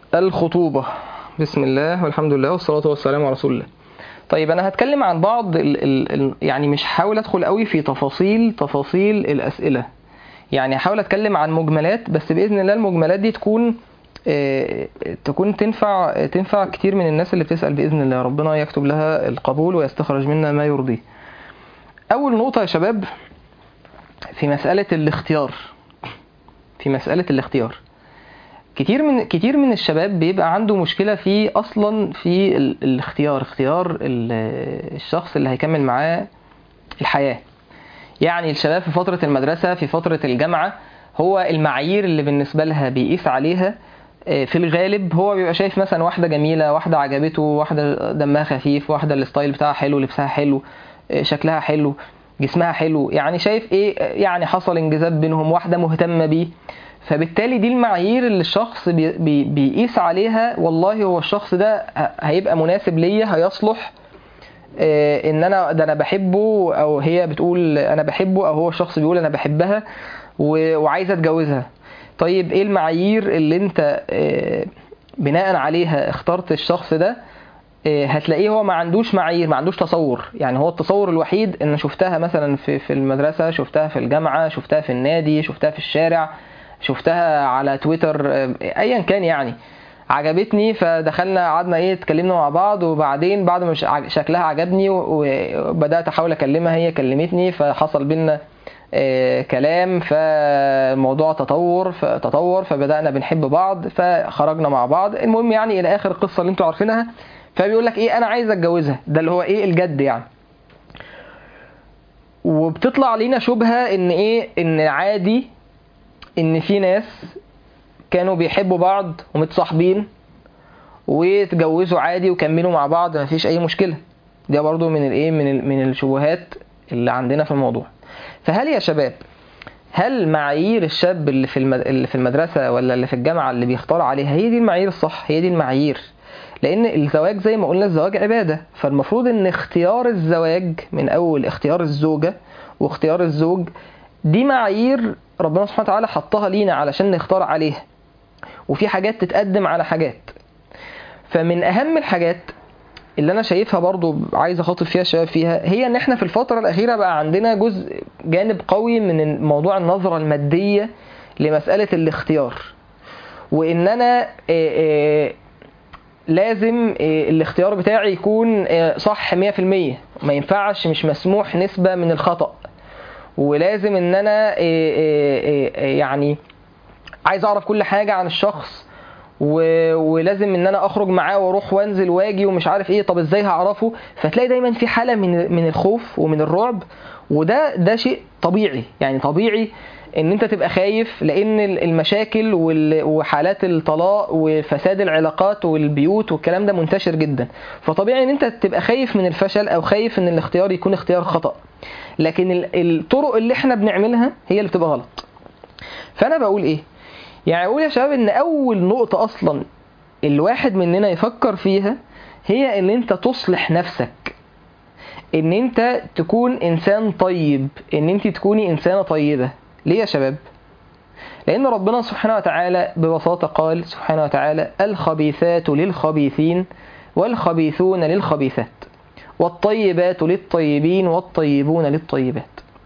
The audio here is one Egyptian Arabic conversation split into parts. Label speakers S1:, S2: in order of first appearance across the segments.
S1: الخطوبة بسم الله والحمد لله والصلاة والسلام على رسول الله طيب أنا هتكلم عن بعض ال ال ال يعني مش هحاول أدخل قوي في تفاصيل تفاصيل الأسئلة يعني هحاول أتكلم عن مجملات بس بإذن الله المجملات دي تكون آه، تكون تنفع تنفع كتير من الناس اللي بتسأل بإذن الله ربنا يكتب لها القبول ويستخرج منا ما يرضيه أول نقطة يا شباب في مسألة الاختيار في مسألة الاختيار كتير من كتير من الشباب بيبقى عنده مشكلة في أصلا في ال- الاختيار اختيار ال- الشخص اللي هيكمل معاه الحياة يعني الشباب في فترة المدرسة في فترة الجامعة هو المعايير اللي بالنسبة لها بيقيس عليها آه، في الغالب هو بيبقى شايف مثلا واحدة جميلة واحدة عجبته واحدة دمها خفيف واحدة الستايل بتاعها حلو لبسها حلو آه، شكلها حلو جسمها حلو يعني شايف ايه آه، يعني حصل انجذاب بينهم واحدة مهتمة بيه فبالتالي دي المعايير اللي الشخص بي بي بيقيس عليها والله هو الشخص ده ه- هيبقى مناسب ليا هيصلح آه، ان انا ده انا بحبه او هي بتقول انا بحبه او هو الشخص بيقول انا بحبها و- وعايزه اتجوزها طيب ايه المعايير اللي انت آه، بناء عليها اخترت الشخص ده آه، هتلاقيه هو ما عندوش معايير ما عندوش تصور يعني هو التصور الوحيد ان شفتها مثلا في في المدرسه شفتها في الجامعه شفتها في النادي شفتها في الشارع شفتها على تويتر آه، ايا كان يعني عجبتني فدخلنا قعدنا ايه اتكلمنا مع بعض وبعدين بعد ما ش- عج- شكلها عجبني و- وبدات احاول اكلمها هي كلمتني فحصل بينا آه، كلام فالموضوع تطور فتطور فبدانا بنحب بعض فخرجنا مع بعض المهم يعني الى اخر القصه اللي انتوا عارفينها فبيقول لك ايه انا عايز اتجوزها ده اللي هو ايه الجد يعني وبتطلع لينا شبهه ان ايه ان عادي ان في ناس كانوا بيحبوا بعض ومتصاحبين واتجوزوا عادي وكملوا مع بعض مفيش اي مشكله ده برضو من الايه من ال- من الشبهات اللي عندنا في الموضوع فهل يا شباب هل معايير الشاب اللي في المد... اللي في المدرسه ولا اللي في الجامعه اللي بيختار عليها هي دي المعايير الصح هي دي المعايير لان الزواج زي ما قلنا الزواج عباده فالمفروض ان اختيار الزواج من اول اختيار الزوجه واختيار الزوج دي معايير ربنا سبحانه وتعالى حطها لينا علشان نختار عليها وفي حاجات تتقدم على حاجات فمن اهم الحاجات اللي انا شايفها برضو عايز اخاطب فيها الشباب فيها هي ان احنا في الفتره الاخيره بقى عندنا جزء جانب قوي من موضوع النظره الماديه لمساله الاختيار وان انا آه، آه، لازم آه، الاختيار بتاعي يكون آه، صح 100% ما ينفعش مش مسموح نسبه من الخطأ ولازم ان انا آه، آه، آه، يعني عايز اعرف كل حاجه عن الشخص و... ولازم ان انا اخرج معاه واروح وانزل واجي ومش عارف ايه طب ازاي هعرفه فتلاقي دايما في حاله من من الخوف ومن الرعب وده ده شيء طبيعي يعني طبيعي ان انت تبقى خايف لان ال- المشاكل وال- وحالات الطلاق وفساد العلاقات والبيوت والكلام ده منتشر جدا فطبيعي ان انت تبقى خايف من الفشل او خايف ان الاختيار يكون اختيار خطأ لكن ال- الطرق اللي احنا بنعملها هي اللي بتبقى غلط فانا بقول ايه يعني اقول يا شباب ان اول نقطة اصلا الواحد مننا يفكر فيها هي ان انت تصلح نفسك ان انت تكون انسان طيب ان انت تكوني انسانة طيبة ليه يا شباب لان ربنا سبحانه وتعالى ببساطة قال سبحانه وتعالى الخبيثات للخبيثين والخبيثون للخبيثات والطيبات للطيبين والطيبون للطيبات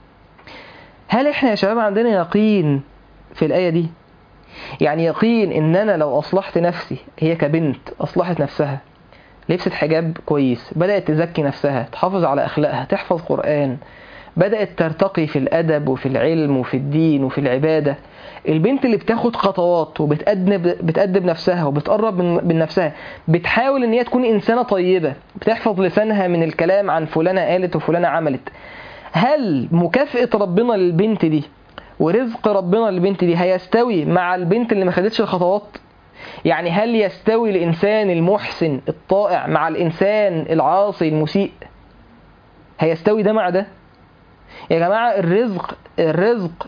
S1: هل احنا يا شباب عندنا يقين في الآية دي يعني يقين ان انا لو اصلحت نفسي هي كبنت اصلحت نفسها لبست حجاب كويس بدأت تزكي نفسها تحافظ على اخلاقها تحفظ قرآن بدأت ترتقي في الادب وفي العلم وفي الدين وفي العبادة البنت اللي بتاخد خطوات وبتأدب بتأدب نفسها وبتقرب من, من نفسها بتحاول ان هي تكون انسانة طيبة بتحفظ لسانها من الكلام عن فلانة قالت وفلانة عملت هل مكافأة ربنا للبنت دي ورزق ربنا للبنت دي هيستوي مع البنت اللي ما خدتش الخطوات يعني هل يستوي الإنسان المحسن الطائع مع الإنسان العاصي المسيء هيستوي ده مع ده يا جماعة الرزق الرزق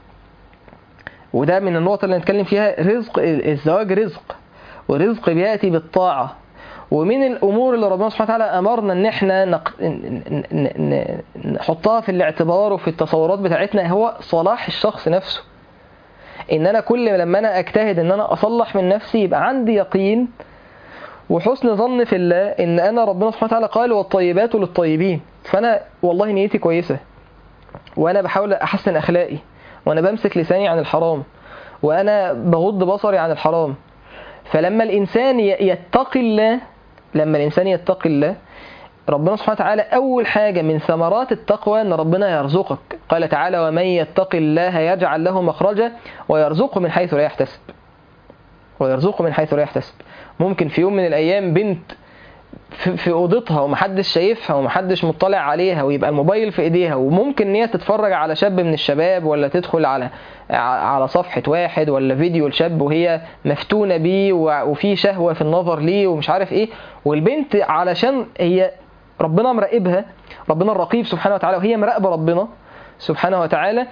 S1: وده من النقطة اللي نتكلم فيها رزق الزواج رزق ورزق بيأتي بالطاعة ومن الامور اللي ربنا سبحانه وتعالى امرنا ان احنا نق... ن- ن- ن- نحطها في الاعتبار وفي التصورات بتاعتنا هو صلاح الشخص نفسه ان انا كل لما انا اجتهد ان انا اصلح من نفسي يبقى عندي يقين وحسن ظن في الله ان انا ربنا سبحانه وتعالى قال والطيبات للطيبين فانا والله نيتي كويسه وانا بحاول احسن اخلاقي وانا بمسك لساني عن الحرام وانا بغض بصري عن الحرام فلما الانسان ي- يتقي الله لما الانسان يتقي الله ربنا سبحانه وتعالى اول حاجه من ثمرات التقوى ان ربنا يرزقك قال تعالى ومن يتق الله يجعل له مخرجا ويرزقه من حيث لا يحتسب ويرزقه من حيث لا يحتسب ممكن في يوم من الايام بنت في في اوضتها ومحدش شايفها ومحدش مطلع عليها ويبقى الموبايل في ايديها وممكن ان هي تتفرج على شاب من الشباب ولا تدخل على ع- على صفحة واحد ولا فيديو لشاب وهي مفتونة بيه و- وفي شهوة في النظر ليه ومش عارف ايه والبنت علشان هي ربنا مراقبها ربنا الرقيب سبحانه وتعالى وهي مراقبة ربنا سبحانه وتعالى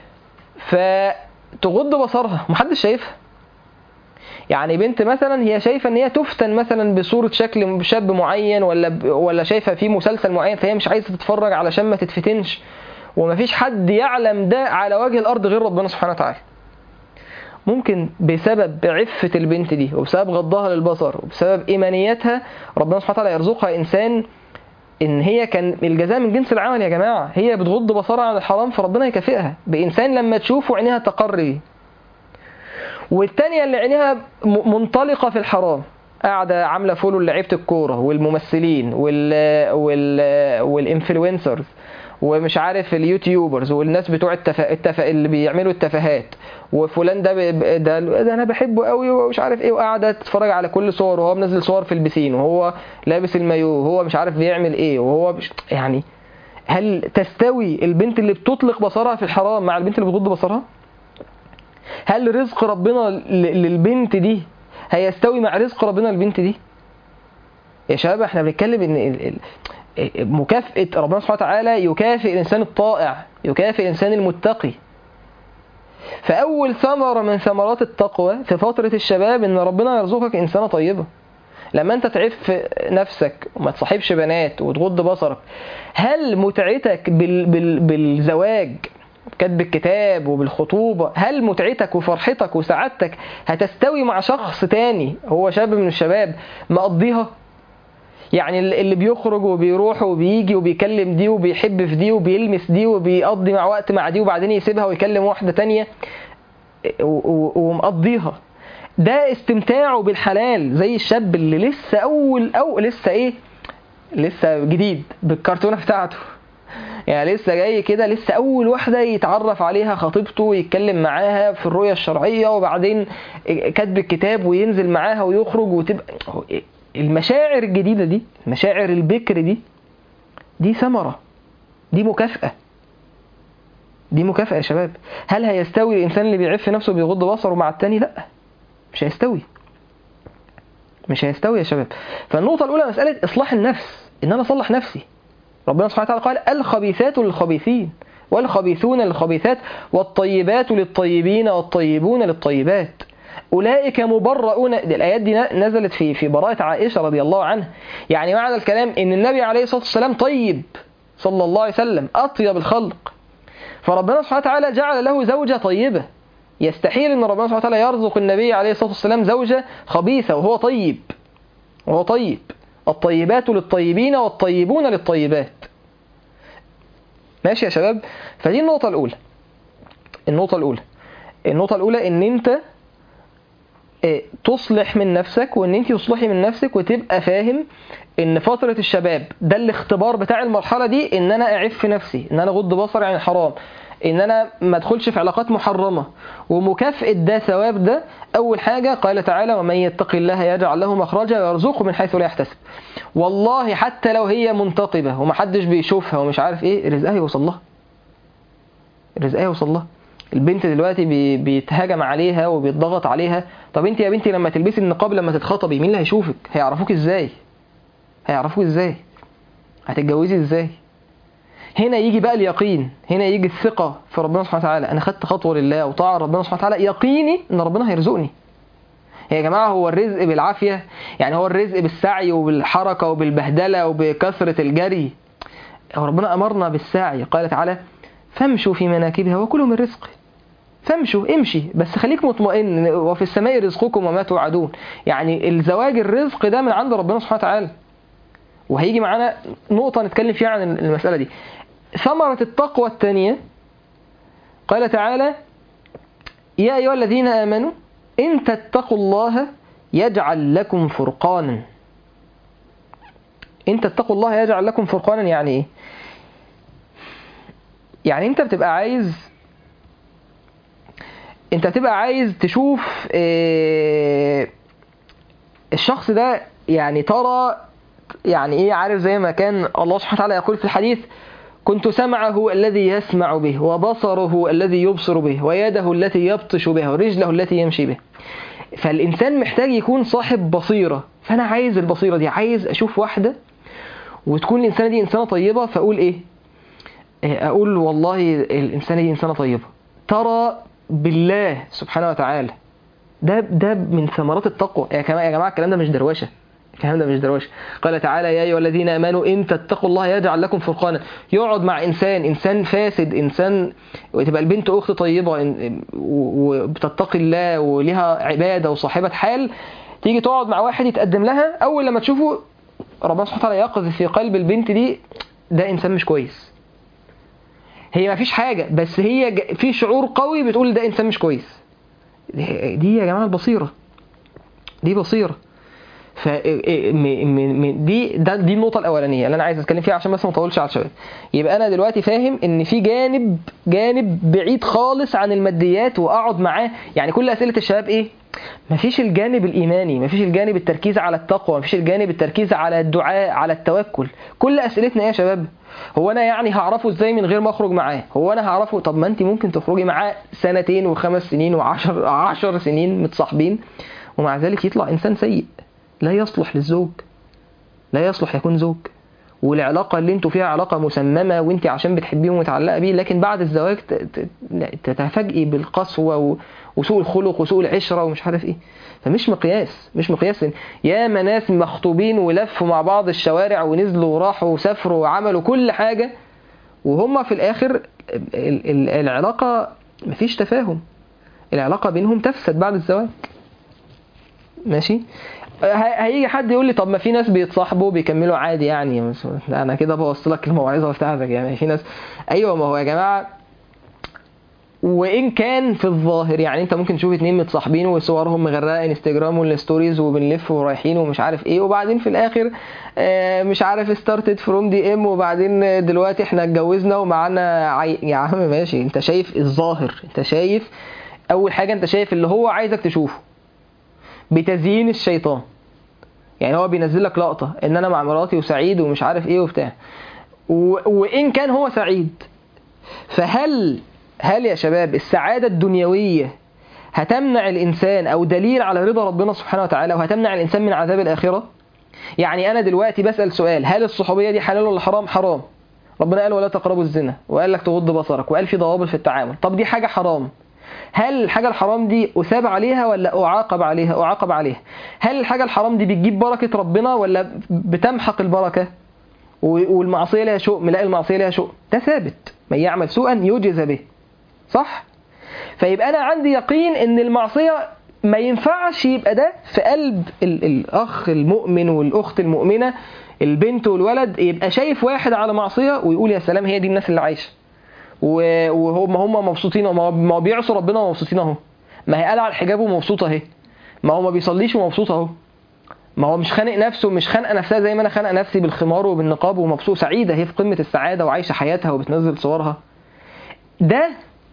S1: فتغض بصرها ومحدش شايفها يعني بنت مثلا هي شايفه ان هي تفتن مثلا بصوره شكل شاب معين ولا ب- ولا شايفه في مسلسل معين فهي مش عايزه تتفرج علشان ما تتفتنش ومفيش حد يعلم ده على وجه الارض غير ربنا سبحانه وتعالى ممكن بسبب عفة البنت دي وبسبب غضها للبصر وبسبب إيمانيتها ربنا سبحانه وتعالى يرزقها إنسان إن هي كان الجزاء من جنس العمل يا جماعة هي بتغض بصرها عن الحرام فربنا يكافئها بإنسان لما تشوفه عينيها تقر بيه والتانية اللي عينيها م- منطلقة في الحرام قاعدة عاملة فولو لعيبة الكورة والممثلين وال وال والانفلونسرز ومش عارف اليوتيوبرز والناس بتوع التف... التف... اللي بيعملوا التفاهات وفلان ده ب... ب- ده, ده انا بحبه قوي ومش عارف ايه وقاعده تتفرج على كل صور وهو منزل صور في البسين وهو لابس المايو وهو مش عارف بيعمل ايه وهو مش... يعني هل تستوي البنت اللي بتطلق بصرها في الحرام مع البنت اللي بتغض بصرها؟ هل رزق ربنا ل- للبنت دي هيستوي مع رزق ربنا للبنت دي يا شباب احنا بنتكلم ان ال- ال- مكافأة ربنا سبحانه وتعالى يكافئ الإنسان الطائع يكافئ الإنسان المتقي فأول ثمرة من ثمرات التقوى في فترة الشباب إن ربنا يرزقك إنسانة طيبة لما أنت تعف نفسك وما تصاحبش بنات وتغض بصرك هل متعتك بال بال بالزواج كتب الكتاب وبالخطوبة هل متعتك وفرحتك وسعادتك هتستوي مع شخص تاني هو شاب من الشباب مقضيها يعني اللي اللي بيخرج وبيروح وبيجي وبيكلم دي وبيحب في دي وبيلمس دي وبيقضي مع وقت مع دي وبعدين يسيبها ويكلم واحدة تانية و- و- ومقضيها ده استمتاعه بالحلال زي الشاب اللي لسه اول او لسه ايه لسه جديد بالكرتونه بتاعته يعني لسه جاي كده لسه اول واحده يتعرف عليها خطيبته ويتكلم معاها في الرؤيه الشرعيه وبعدين كاتب الكتاب وينزل معاها ويخرج وتبقى المشاعر الجديده دي مشاعر البكر دي دي ثمره دي مكافاه دي مكافاه يا شباب هل هيستوي الانسان اللي بيعف نفسه وبيغض بصره مع التاني لا مش هيستوي مش هيستوي يا شباب فالنقطه الاولى مساله اصلاح النفس ان انا اصلح نفسي ربنا سبحانه وتعالى قال الخبيثات للخبيثين والخبيثون للخبيثات والطيبات للطيبين والطيبون للطيبات أولئك مبرؤون الآيات دي نزلت في في براءة عائشة رضي الله عنها يعني معنى الكلام إن النبي عليه الصلاة والسلام طيب صلى الله عليه وسلم أطيب الخلق فربنا سبحانه وتعالى جعل له زوجة طيبة يستحيل ان ربنا سبحانه وتعالى يرزق النبي عليه الصلاه والسلام زوجه خبيثه وهو طيب وهو طيب الطيبات للطيبين والطيبون للطيبات ماشي يا شباب فدي النقطه الاولى النقطه الاولى النقطه الاولى ان انت تصلح من نفسك وان انت تصلحي من نفسك وتبقى فاهم ان فترة الشباب ده الاختبار بتاع المرحلة دي ان انا اعف نفسي ان انا اغض بصري عن الحرام ان انا ما ادخلش في علاقات محرمة ومكافأة ده ثواب ده اول حاجة قال تعالى ومن يتق الله يجعل له مخرجا ويرزقه من حيث لا يحتسب والله حتى لو هي منتقبة ومحدش بيشوفها ومش عارف ايه رزقها يوصل لها رزقها يوصل لها البنت دلوقتي بي بيتهاجم عليها وبيتضغط عليها طب انت يا بنتي لما تلبسي النقاب لما تتخطبي مين اللي هيشوفك هيعرفوك ازاي هيعرفوك ازاي هتتجوزي ازاي هنا يجي بقى اليقين هنا يجي الثقة في ربنا سبحانه وتعالى أنا خدت خطوة لله وطاعة ربنا سبحانه وتعالى يقيني إن ربنا هيرزقني يا جماعة هو الرزق بالعافية يعني هو الرزق بالسعي وبالحركة وبالبهدلة وبكثرة الجري هو ربنا أمرنا بالسعي قال تعالى فامشوا في مناكبها وكلوا من رزقه فامشوا امشي بس خليك مطمئن وفي السماء رزقكم وما توعدون يعني الزواج الرزق ده من عند ربنا سبحانه وتعالى وهيجي معانا نقطة نتكلم فيها عن المسألة دي ثمرة التقوى الثانية قال تعالى يا أيها الذين آمنوا إن تتقوا الله يجعل لكم فرقانا إن تتقوا الله يجعل لكم فرقانا يعني إيه؟ يعني أنت بتبقى عايز أنت بتبقى عايز تشوف إيه الشخص ده يعني ترى يعني إيه عارف زي ما كان الله سبحانه وتعالى يقول في الحديث كنت سمعه الذي يسمع به وبصره الذي يبصر به ويده التي يبطش بها ورجله التي يمشي به فالإنسان محتاج يكون صاحب بصيرة فأنا عايز البصيرة دي عايز أشوف واحدة وتكون الإنسانة دي إنسانة طيبة فأقول إيه أقول والله الإنسانة دي إنسانة طيبة ترى بالله سبحانه وتعالى ده ده من ثمرات التقوى يا جماعة يا جماعة الكلام ده مش دروشة الكلام ده مش دروشه قال تعالى يا ايها الذين امنوا ان تتقوا الله يجعل لكم فرقانا يقعد مع انسان انسان فاسد انسان وتبقى البنت اخت طيبه وبتتقي الله وليها عباده وصاحبه حال تيجي تقعد مع واحد يتقدم لها اول لما تشوفه ربنا سبحانه وتعالى يقذف في قلب البنت دي ده انسان مش كويس هي ما فيش حاجه بس هي في شعور قوي بتقول ده انسان مش كويس دي يا جماعه البصيره دي بصيره ف دي ده دي النقطه الاولانيه اللي انا عايز اتكلم فيها عشان بس ما اطولش على الشباب يبقى انا دلوقتي فاهم ان في جانب جانب بعيد خالص عن الماديات واقعد معاه يعني كل اسئله الشباب ايه مفيش الجانب الايماني مفيش الجانب التركيز على التقوى مفيش الجانب التركيز على الدعاء على التوكل كل اسئلتنا ايه يا شباب هو انا يعني هعرفه ازاي من غير ما اخرج معاه هو انا هعرفه طب ما انت ممكن تخرجي معاه سنتين وخمس سنين وعشر عشر سنين متصاحبين ومع ذلك يطلع انسان سيء لا يصلح للزوج لا يصلح يكون زوج والعلاقة اللي انتوا فيها علاقة مسممة وانت عشان بتحبيه ومتعلقة بيه لكن بعد الزواج تتفاجئي بالقسوة وسوء الخلق وسوء العشرة ومش عارف ايه فمش مقياس مش مقياس يا ناس مخطوبين ولفوا مع بعض الشوارع ونزلوا وراحوا وسافروا وعملوا كل حاجة وهم في الاخر العلاقة مفيش تفاهم العلاقة بينهم تفسد بعد الزواج ماشي هيجي حد يقول لي طب ما في ناس بيتصاحبوا بيكملوا عادي يعني انا كده بوصل لك الموعظه بتاعتك يعني في ناس ايوه ما هو يا جماعه وان كان في الظاهر يعني انت ممكن تشوف اتنين متصاحبين وصورهم مغرقه انستجرام والستوريز وبنلف ورايحين ومش عارف ايه وبعدين في الاخر مش عارف ستارتد فروم دي ام وبعدين دلوقتي احنا اتجوزنا ومعانا عي... يا عم ماشي انت شايف الظاهر انت شايف اول حاجه انت شايف اللي هو عايزك تشوفه بتزيين الشيطان يعني هو بينزل لك لقطة ان انا مع مراتي وسعيد ومش عارف ايه وبتاع و... وان كان هو سعيد فهل هل يا شباب السعادة الدنيوية هتمنع الانسان او دليل على رضا ربنا سبحانه وتعالى وهتمنع الانسان من عذاب الاخرة يعني انا دلوقتي بسأل سؤال هل الصحوبية دي حلال ولا حرام حرام ربنا قال ولا تقربوا الزنا وقال لك تغض بصرك وقال في ضوابط في التعامل طب دي حاجة حرام هل الحاجة الحرام دي أثاب عليها ولا أعاقب عليها أعاقب عليها هل الحاجة الحرام دي بتجيب بركة ربنا ولا بتمحق البركة والمعصية لها شؤم لا المعصية لها شؤم ده ثابت من يعمل سوءا يجز به صح فيبقى أنا عندي يقين إن المعصية ما ينفعش يبقى ده في قلب ال الأخ المؤمن والأخت المؤمنة البنت والولد يبقى شايف واحد على معصية ويقول يا سلام هي دي الناس اللي عايشة وهم هم مبسوطين ما هو بيعصوا ربنا ومبسوطين اهو ما هي قلع الحجاب ومبسوطه اهي ما هو ما بيصليش ومبسوط اهو ما هو مش خانق نفسه مش خانقه نفسها زي ما انا خانقه نفسي بالخمار وبالنقاب ومبسوط سعيده هي في قمه السعاده وعايشه حياتها وبتنزل صورها ده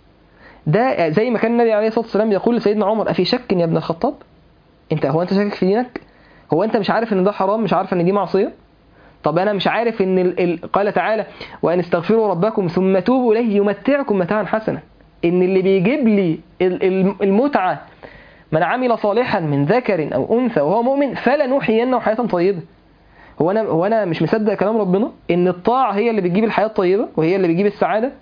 S1: ده زي ما كان النبي عليه الصلاه والسلام يقول لسيدنا عمر افي شك يا ابن الخطاب انت هو انت شاكك في دينك هو انت مش عارف ان ده حرام مش عارف ان دي معصيه طب انا مش عارف ان ال... ال... قال تعالى وان استغفروا ربكم ثم توبوا اليه يمتعكم متاعا حسنا ان اللي بيجيب لي المتعه من عمل صالحا من ذكر او انثى وهو مؤمن فلنحيينه حياه طيبه هو انا هو انا مش مصدق كلام ربنا ان الطاعه هي اللي بتجيب الحياه الطيبه وهي اللي بتجيب السعاده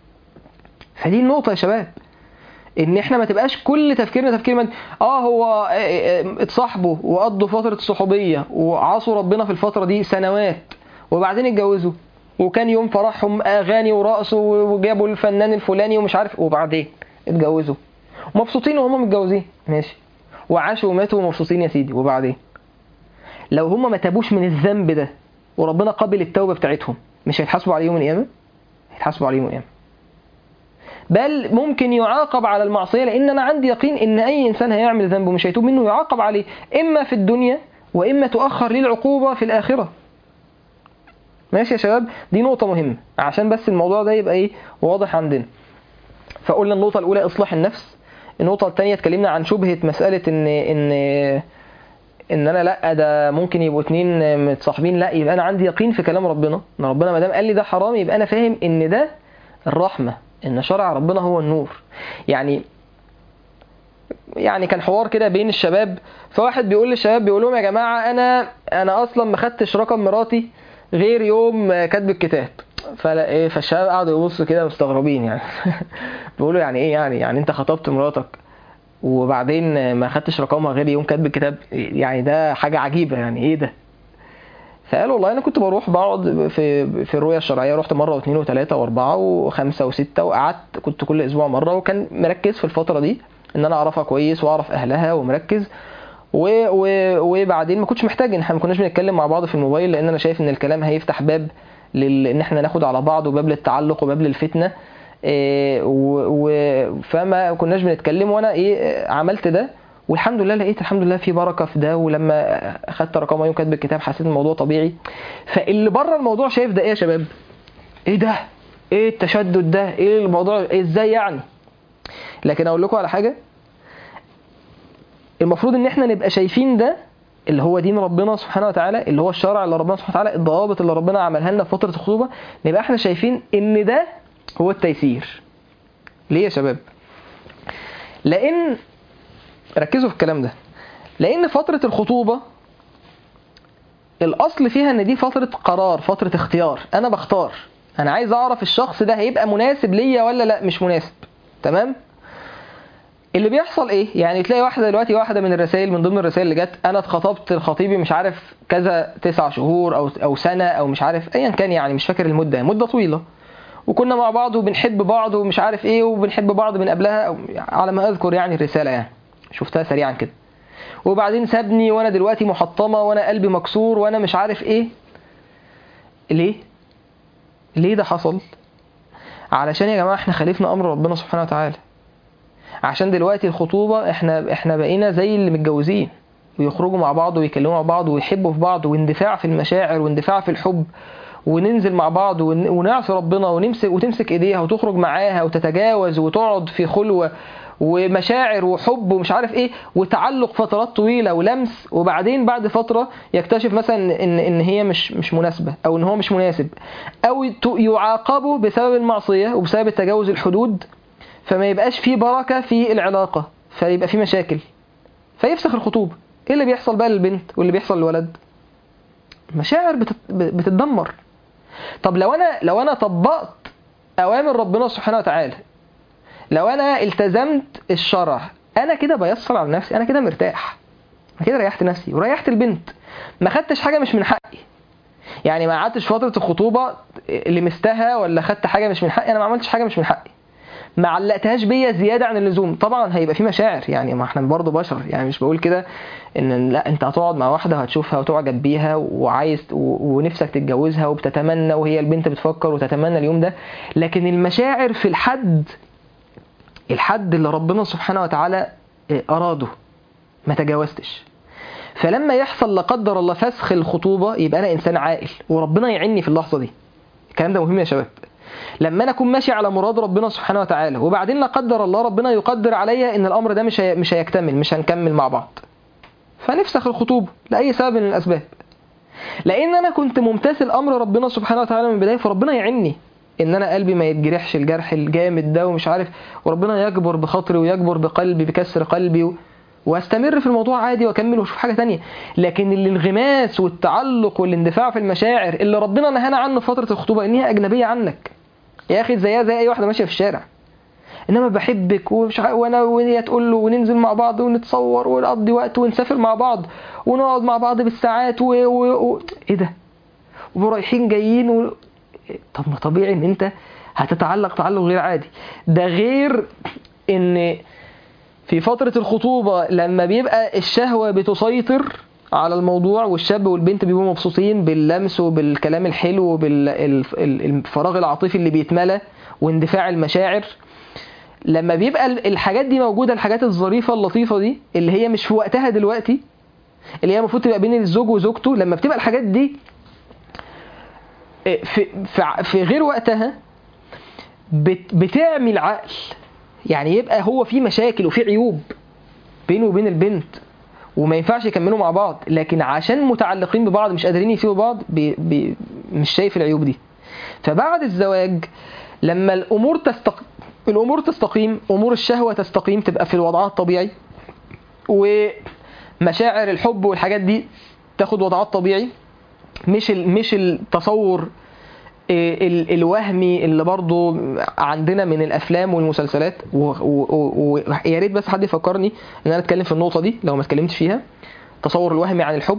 S1: فدي النقطه يا شباب ان احنا ما تبقاش كل تفكيرنا تفكير من اه هو اتصاحبوا وقضوا فتره الصحوبيه وعصوا ربنا في الفتره دي سنوات وبعدين اتجوزوا وكان يوم فرحهم اغاني ورقص وجابوا الفنان الفلاني ومش عارف وبعدين اتجوزوا مبسوطين وهم متجوزين ماشي وعاشوا وماتوا ومبسوطين يا سيدي وبعدين لو هم ما تابوش من الذنب ده وربنا قبل التوبه بتاعتهم مش هيتحاسبوا عليه يوم القيامه هيتحاسبوا عليه يوم القيامه بل ممكن يعاقب على المعصيه لان انا عندي يقين ان اي انسان هيعمل ذنب ومش هيتوب منه يعاقب عليه اما في الدنيا واما تؤخر ليه العقوبه في الاخره ماشي يا شباب دي نقطه مهمه عشان بس الموضوع ده يبقى ايه واضح عندنا فقلنا النقطه الاولى اصلاح النفس النقطه الثانيه اتكلمنا عن شبهه مساله ان ان ان انا لا ده ممكن يبقوا اتنين متصاحبين لا يبقى انا عندي يقين في كلام ربنا ان ربنا ما دام قال لي ده حرام يبقى انا فاهم ان ده الرحمه ان شرع ربنا هو النور يعني يعني كان حوار كده بين الشباب فواحد بيقول للشباب بيقول لهم يا جماعه انا انا اصلا ما خدتش رقم مراتي غير يوم كتب الكتاب فلا ايه فالشباب قعدوا يبصوا كده مستغربين يعني بيقولوا يعني ايه يعني يعني انت خطبت مراتك وبعدين ما خدتش رقمها غير يوم كاتب الكتاب يعني ده حاجه عجيبه يعني ايه ده فقال والله انا كنت بروح بقعد في في الرؤيه الشرعيه رحت مره واثنين وثلاثه واربعه وخمسه وسته وقعدت كنت كل اسبوع مره وكان مركز في الفتره دي ان انا اعرفها كويس واعرف اهلها ومركز و... و... وبعدين ما كنتش محتاج ان احنا ما كناش بنتكلم مع بعض في الموبايل لان انا شايف ان الكلام هيفتح باب لل... ان احنا ناخد على بعض وباب للتعلق وباب للفتنه إيه و... و... فما كناش بنتكلم وانا ايه عملت ده والحمد لله لقيت الحمد لله في بركه في ده ولما اخدت رقم يوم كاتب الكتاب حسيت الموضوع طبيعي فاللي بره الموضوع شايف ده ايه يا شباب ايه ده ايه التشدد ده ايه الموضوع إيه ازاي يعني لكن اقول لكم على حاجه المفروض ان احنا نبقى شايفين ده اللي هو دين ربنا سبحانه وتعالى اللي هو الشرع اللي ربنا سبحانه وتعالى الضوابط اللي ربنا عملها لنا في فتره الخطوبه نبقى احنا شايفين ان ده هو التيسير ليه يا شباب لان ركزوا في الكلام ده لان فتره الخطوبه الاصل فيها ان دي فتره قرار فتره اختيار انا بختار انا عايز اعرف الشخص ده هيبقى مناسب ليا ولا لا مش مناسب تمام اللي بيحصل ايه يعني تلاقي واحده دلوقتي واحده من الرسائل من ضمن الرسائل اللي جت انا اتخطبت لخطيبي مش عارف كذا تسع شهور او او سنه او مش عارف ايا كان يعني مش فاكر المده مده طويله وكنا مع بعض وبنحب بعض ومش عارف ايه وبنحب بعض من قبلها أو على ما اذكر يعني الرساله يعني شفتها سريعا كده وبعدين سابني وانا دلوقتي محطمه وانا قلبي مكسور وانا مش عارف ايه ليه ليه ده حصل علشان يا جماعه احنا خالفنا امر ربنا سبحانه وتعالى عشان دلوقتي الخطوبه احنا احنا بقينا زي اللي متجوزين ويخرجوا مع بعض ويكلموا مع بعض ويحبوا في بعض واندفاع في المشاعر واندفاع في الحب وننزل مع بعض ون- ونعصي ربنا ونمسك وتمسك ايديها وتخرج معاها وتتجاوز وتقعد في خلوه ومشاعر وحب ومش عارف ايه وتعلق فترات طويله ولمس وبعدين بعد فتره يكتشف مثلا ان ان هي مش مش مناسبه او ان هو مش مناسب او ت- يعاقبوا بسبب المعصيه وبسبب تجاوز الحدود فما يبقاش في بركه في العلاقه فيبقى في مشاكل فيفسخ الخطوبه ايه اللي بيحصل بقى للبنت واللي بيحصل للولد مشاعر بتت- بتتدمر طب لو انا لو انا طبقت اوامر ربنا سبحانه وتعالى لو انا التزمت الشرع انا كده بيسر على نفسي انا كده مرتاح انا كده ريحت نفسي وريحت البنت ما خدتش حاجه مش من حقي يعني ما قعدتش فتره الخطوبه لمستها ولا خدت حاجه مش من حقي انا ما عملتش حاجه مش من حقي ما علقتهاش بيا زياده عن اللزوم طبعا هيبقى في مشاعر يعني ما احنا برضه بشر يعني مش بقول كده ان لا انت هتقعد مع واحده وهتشوفها وتعجب بيها وعايز و- ونفسك تتجوزها وبتتمنى وهي البنت بتفكر وتتمنى اليوم ده لكن المشاعر في الحد الحد اللي ربنا سبحانه وتعالى اراده ما تجاوزتش فلما يحصل لا قدر الله فسخ الخطوبه يبقى انا انسان عاقل وربنا يعيني في اللحظه دي الكلام ده مهم يا شباب لما انا اكون ماشي على مراد ربنا سبحانه وتعالى وبعدين لا قدر الله ربنا يقدر عليا ان الامر ده مش هي... مش هيكتمل مش هنكمل مع بعض فنفسخ الخطوبه لاي سبب من الاسباب لان انا كنت ممتثل امر ربنا سبحانه وتعالى من البدايه فربنا يعيني ان انا قلبي ما يتجرحش الجرح الجامد ده ومش عارف وربنا يجبر بخاطري ويجبر بقلبي بكسر قلبي و... واستمر في الموضوع عادي واكمل واشوف حاجه تانية لكن الانغماس والتعلق والاندفاع في المشاعر اللي ربنا نهانا عنه في فتره الخطوبه ان هي اجنبيه عنك يا اخي زيها زي اي واحده ماشيه في الشارع انما بحبك ومش ع... وانا وهي تقول له وننزل مع بعض ونتصور ونقضي وقت ونسافر مع بعض ونقعد مع بعض بالساعات و... و... و... ايه ده ورايحين جايين و... طب ما طبيعي ان انت هتتعلق تعلق غير عادي ده غير ان في فترة الخطوبة لما بيبقى الشهوة بتسيطر على الموضوع والشاب والبنت بيبقوا مبسوطين باللمس وبالكلام الحلو وبالفراغ العاطفي اللي بيتملى واندفاع المشاعر لما بيبقى الحاجات دي موجودة الحاجات الظريفة اللطيفة دي اللي هي مش في وقتها دلوقتي اللي هي المفروض تبقى بين الزوج وزوجته لما بتبقى الحاجات دي في, في, في غير وقتها بت بتعمل عقل يعني يبقى هو في مشاكل وفي عيوب بينه وبين البنت وما ينفعش يكملوا مع بعض لكن عشان متعلقين ببعض مش قادرين يسيبوا بعض بي بي مش شايف العيوب دي فبعد الزواج لما الامور تستق... الامور تستقيم امور الشهوه تستقيم تبقى في الوضعها الطبيعي ومشاعر الحب والحاجات دي تاخد وضعات طبيعي مش ال... مش التصور ال... الوهمي اللي برضو عندنا من الافلام والمسلسلات ويا و... و... ريت بس حد يفكرني ان انا اتكلم في النقطه دي لو ما اتكلمتش فيها التصور الوهمي عن الحب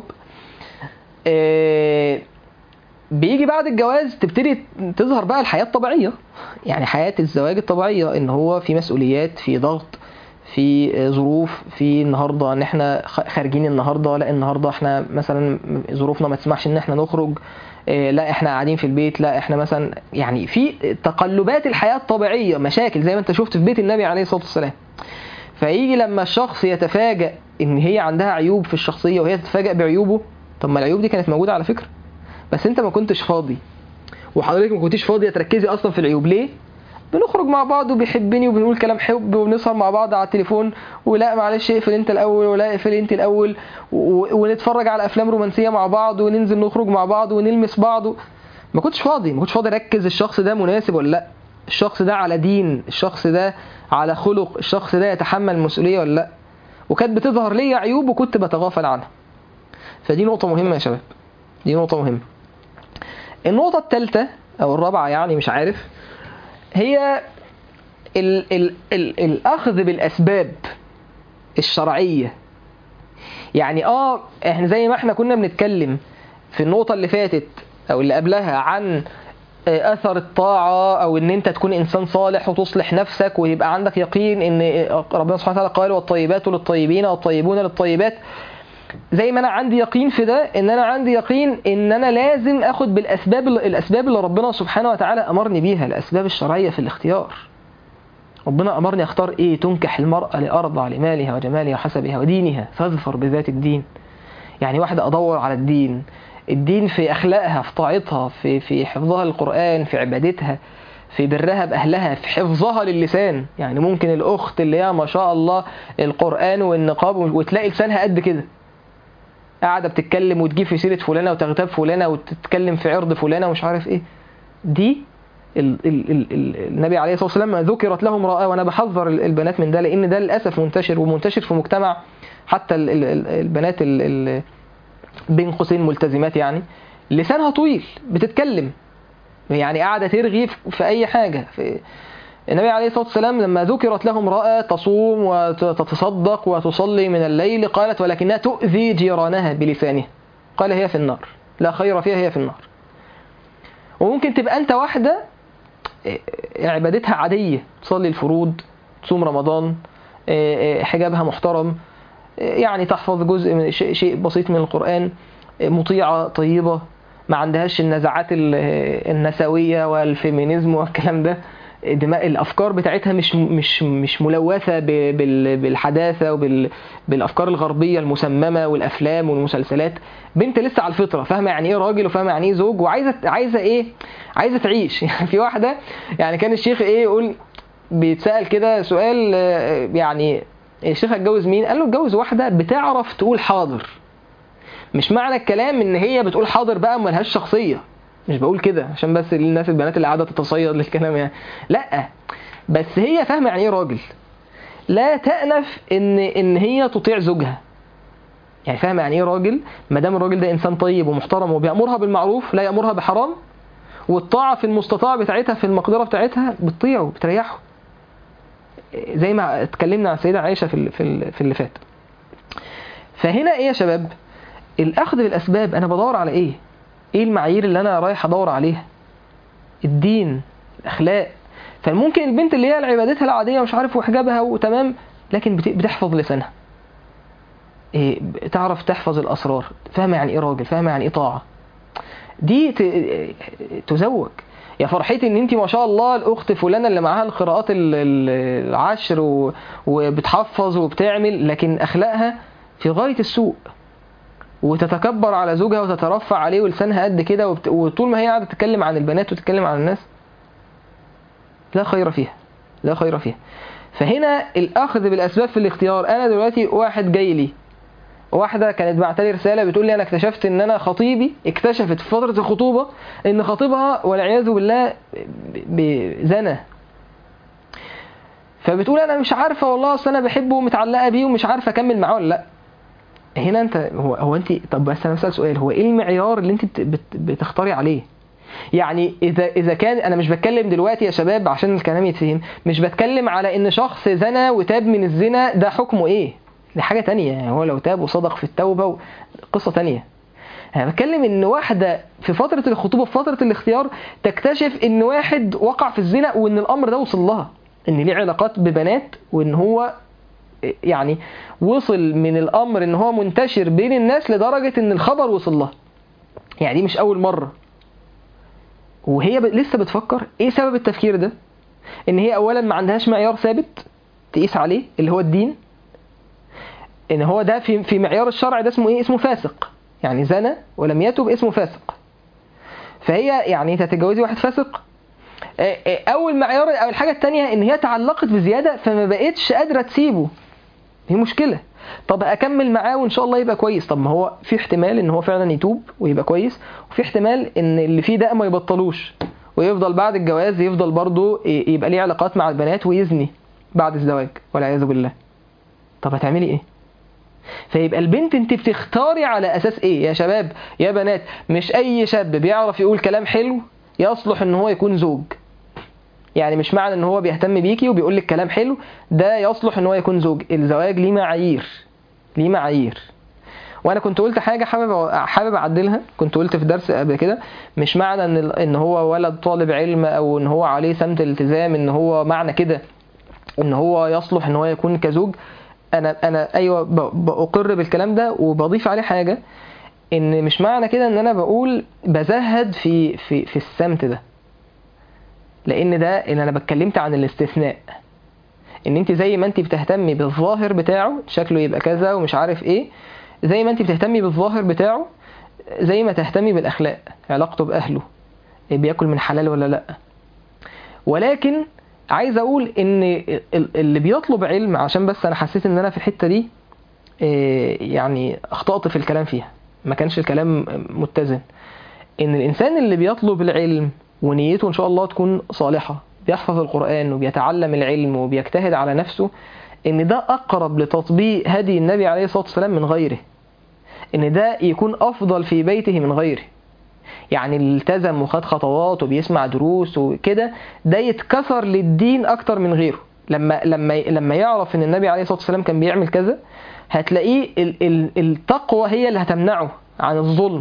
S1: بيجي بعد الجواز تبتدي تظهر بقى الحياه الطبيعيه يعني حياه الزواج الطبيعيه ان هو في مسؤوليات في ضغط في ظروف في النهارده ان احنا خارجين النهارده لا النهارده احنا مثلا ظروفنا ما تسمحش ان احنا نخرج لا احنا قاعدين في البيت لا احنا مثلا يعني في تقلبات الحياه الطبيعيه مشاكل زي ما انت شفت في بيت النبي عليه الصلاه والسلام فيجي لما الشخص يتفاجأ ان هي عندها عيوب في الشخصيه وهي تتفاجأ بعيوبه طب ما العيوب دي كانت موجوده على فكره بس انت ما كنتش فاضي وحضرتك ما كنتيش فاضيه تركزي اصلا في العيوب ليه بنخرج مع بعض وبيحبني وبنقول كلام حب وبنسهر مع بعض على التليفون ولا معلش اقفل انت الاول ولا اقفل انت الاول ونتفرج على افلام رومانسيه مع بعض وننزل نخرج مع بعض ونلمس بعض ما كنتش فاضي ما كنتش فاضي اركز الشخص ده مناسب ولا لا الشخص ده على دين الشخص ده على خلق الشخص ده يتحمل المسؤوليه ولا لا وكانت بتظهر لي عيوب وكنت بتغافل عنها فدي نقطه مهمه يا شباب دي نقطه مهمه النقطه الثالثه او الرابعه يعني مش عارف هي ال ال ال الأخذ بالأسباب الشرعية يعني اه احنا زي ما احنا كنا بنتكلم في النقطة اللي فاتت او اللي قبلها عن اثر الطاعة او ان انت تكون انسان صالح وتصلح نفسك ويبقى عندك يقين ان ربنا سبحانه وتعالى قال والطيبات للطيبين والطيبون للطيبات زي ما انا عندي يقين في ده ان انا عندي يقين ان انا لازم اخد بالاسباب الاسباب اللي ربنا سبحانه وتعالى امرني بيها الاسباب الشرعيه في الاختيار ربنا امرني اختار ايه تنكح المراه لارضع لمالها وجمالها وحسبها ودينها فاظفر بذات الدين يعني واحده ادور على الدين الدين في اخلاقها في طاعتها في في حفظها للقران في عبادتها في برها باهلها في حفظها للسان يعني ممكن الاخت اللي هي ما شاء الله القران والنقاب وتلاقي لسانها قد كده قاعده بتتكلم وتجيب في سيره فلانه وتغتاب فلانه وتتكلم في عرض فلانه ومش عارف ايه دي ال ال ال ال النبي عليه الصلاه والسلام ذكرت له امراه وانا بحذر البنات من ده لان ده للاسف منتشر ومنتشر في مجتمع حتى ال ال البنات ال ال بين قوسين ملتزمات يعني لسانها طويل بتتكلم يعني قاعده ترغي في اي حاجه في النبي عليه الصلاة والسلام لما ذكرت له امرأة تصوم وتتصدق وتصلي من الليل قالت ولكنها تؤذي جيرانها بلسانها قال هي في النار لا خير فيها هي في النار وممكن تبقى أنت واحدة عبادتها عادية تصلي الفروض تصوم رمضان حجابها محترم يعني تحفظ جزء من شيء بسيط من القرآن مطيعة طيبة ما عندهاش النزعات النسوية والفيمينيزم والكلام ده دماء الافكار بتاعتها مش مش مش ملوثه بالحداثه وبالافكار الغربيه المسممه والافلام والمسلسلات بنت لسه على الفطره فاهمه يعني ايه راجل وفاهمه يعني ايه زوج وعايزه عايزه ايه عايزه تعيش يعني في واحده يعني كان الشيخ ايه يقول بيتسال كده سؤال يعني الشيخ هتجوز مين قال له اتجوز واحده بتعرف تقول حاضر مش معنى الكلام ان هي بتقول حاضر بقى ملهاش شخصيه مش بقول كده عشان بس الناس البنات اللي قاعده تتصيد للكلام يعني لا بس هي فاهمه يعني ايه راجل لا تأنف ان ان هي تطيع زوجها يعني فاهمه يعني ايه راجل ما دام الراجل ده انسان طيب ومحترم وبيامرها بالمعروف لا يامرها بحرام والطاعه في المستطاع بتاعتها في المقدره بتاعتها بتطيعه بتريحه زي ما اتكلمنا عن السيده عائشه في في في اللي فات فهنا ايه يا شباب الاخذ بالاسباب انا بدور على ايه ايه المعايير اللي انا رايح ادور عليها الدين الاخلاق فممكن البنت اللي هي عبادتها العاديه مش عارف وحجابها وتمام لكن بت- بتحفظ لسانها إيه، تعرف تحفظ الاسرار فاهمه يعني ايه راجل فاهمه يعني ايه طاعه دي ت- تزوج يا فرحتي ان انت ما شاء الله الاخت فلانه اللي معاها القراءات ال- ال- العشر و- وبتحفظ وبتعمل لكن اخلاقها في غايه السوء وتتكبر على زوجها وتترفع عليه ولسانها قد كده وبت... وطول ما هي قاعده تتكلم عن البنات وتتكلم عن الناس لا خير فيها لا خير فيها فهنا الاخذ بالاسباب في الاختيار انا دلوقتي واحد جاي لي واحدة كانت بعتلي رسالة بتقول لي أنا اكتشفت إن أنا خطيبي اكتشفت في فترة الخطوبة إن خطيبها والعياذ بالله ب- زنى فبتقول أنا مش عارفة والله أصل أنا بحبه ومتعلقة بيه ومش عارفة أكمل معاه ولا لأ هنا أنت هو هو أنت طب بس أنا بسأل سؤال هو إيه المعيار اللي أنت بت- بت- بتختاري عليه؟ يعني اذا اذا كان انا مش بتكلم دلوقتي يا شباب عشان الكلام يتفهم مش بتكلم على ان شخص زنى وتاب من الزنا ده حكمه ايه دي حاجه تانية يعني هو لو تاب وصدق في التوبه و- قصه تانية انا بتكلم ان واحده في فتره الخطوبه في فتره الاختيار تكتشف ان واحد وقع في الزنا وان الامر ده وصل لها ان ليه علاقات ببنات وان هو يعني وصل من الامر ان هو منتشر بين الناس لدرجه ان الخبر وصل لها يعني دي مش اول مره وهي ب... لسه بتفكر ايه سبب التفكير ده ان هي اولا ما عندهاش معيار ثابت تقيس عليه اللي هو الدين ان هو ده في في معيار الشرع ده اسمه ايه اسمه فاسق يعني زنى ولم يتب اسمه فاسق فهي يعني انت هتتجوزي واحد فاسق آه، آه، اول معيار او الحاجه الثانيه ان هي تعلقت بزياده فما بقتش قادره تسيبه دي مشكله طب اكمل معاه وان شاء الله يبقى كويس طب ما هو في احتمال ان هو فعلا يتوب ويبقى كويس وفي احتمال ان اللي فيه ده ما يبطلوش ويفضل بعد الجواز يفضل برضه ي- يبقى ليه علاقات مع البنات ويزني بعد الزواج والعياذ بالله طب هتعملي ايه فيبقى البنت انت بتختاري على اساس ايه يا شباب يا بنات مش اي شاب بيعرف يقول كلام حلو يصلح ان هو يكون زوج يعني مش معنى ان هو بيهتم بيكي وبيقول لك كلام حلو ده يصلح ان هو يكون زوج الزواج ليه معايير ليه معايير وانا كنت قلت حاجه حابب حابب اعدلها كنت قلت في درس قبل كده مش معنى ان ال- ان هو ولد طالب علم او ان هو عليه سمت الالتزام ان هو معنى كده ان هو يصلح ان هو يكون كزوج انا انا ايوه ب- بأقر بالكلام ده وبضيف عليه حاجه ان مش معنى كده ان انا بقول بزهد في في في السمت ده لان ده ان انا بتكلمت عن الاستثناء ان انت زي ما انت بتهتمي بالظاهر بتاعه شكله يبقى كذا ومش عارف ايه زي ما انت بتهتمي بالظاهر بتاعه زي ما تهتمي بالاخلاق علاقته باهله بياكل من حلال ولا لا ولكن عايز اقول ان ال- اللي بيطلب علم عشان بس انا حسيت ان انا في الحته دي إيه، يعني اخطات في الكلام فيها ما كانش الكلام متزن ان الانسان اللي بيطلب العلم ونيته ان شاء الله تكون صالحه بيحفظ القران وبيتعلم العلم وبيجتهد على نفسه ان ده اقرب لتطبيق هدي النبي عليه الصلاه والسلام من غيره ان ده يكون افضل في بيته من غيره يعني اللي التزم وخد خطوات وبيسمع دروس وكده ده يتكسر للدين اكتر من غيره لما لما لما يعرف ان النبي عليه الصلاه والسلام كان بيعمل كذا هتلاقيه ال- ال- التقوى هي اللي هتمنعه عن الظلم